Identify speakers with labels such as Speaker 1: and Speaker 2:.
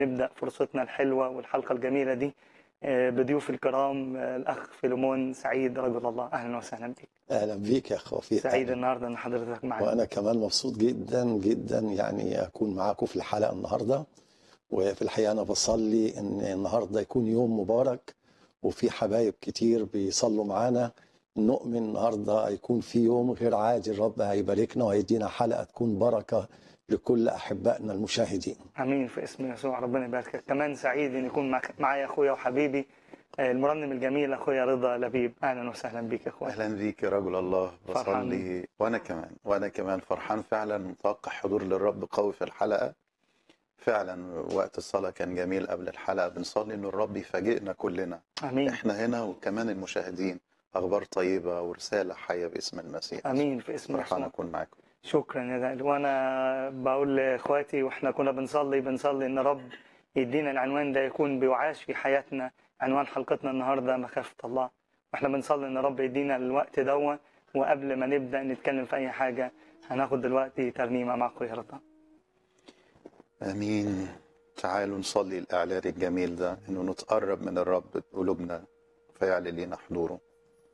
Speaker 1: نبدأ فرصتنا الحلوة والحلقة الجميلة دي آه، بضيوف الكرام آه، الأخ فيلمون سعيد رجل الله أهلا وسهلا بك
Speaker 2: اهلا بيك يا اخ وفيق
Speaker 1: سعيد
Speaker 2: أهلاً.
Speaker 1: النهاردة أن حضرتك معنا
Speaker 2: وانا كمان مبسوط جدا جدا يعني اكون معاكم في الحلقه النهارده وفي الحقيقه انا بصلي ان النهارده يكون يوم مبارك وفي حبايب كتير بيصلوا معانا نؤمن النهارده هيكون في يوم غير عادي الرب هيباركنا وهيدينا حلقه تكون بركه لكل احبائنا المشاهدين
Speaker 1: امين في اسم يسوع ربنا يباركك كمان سعيد ان يكون معك- معايا اخويا وحبيبي آه، المرنم الجميل اخويا رضا لبيب اهلا وسهلا بيك يا اخويا
Speaker 3: اهلا بيك يا رجل الله
Speaker 1: فرحان.
Speaker 3: بصلي وانا كمان وانا كمان فرحان فعلا متوقع حضور للرب قوي في الحلقه فعلا وقت الصلاه كان جميل قبل الحلقه بنصلي ان الرب يفاجئنا كلنا
Speaker 1: امين
Speaker 3: احنا هنا وكمان المشاهدين اخبار طيبه ورساله حيه باسم المسيح
Speaker 1: امين في اسم
Speaker 3: فرحان
Speaker 1: يسوع
Speaker 3: اكون معاكم
Speaker 1: شكرا يا غالي وانا بقول لاخواتي واحنا كنا بنصلي بنصلي ان رب يدينا العنوان ده يكون بيعاش في حياتنا عنوان حلقتنا النهارده مخافه الله واحنا بنصلي ان رب يدينا الوقت دون وقبل ما نبدا نتكلم في اي حاجه هناخد دلوقتي ترنيمه مع اخويا رضا
Speaker 3: امين تعالوا نصلي الاعلان الجميل ده انه نتقرب من الرب بقلوبنا فيعلن لنا حضوره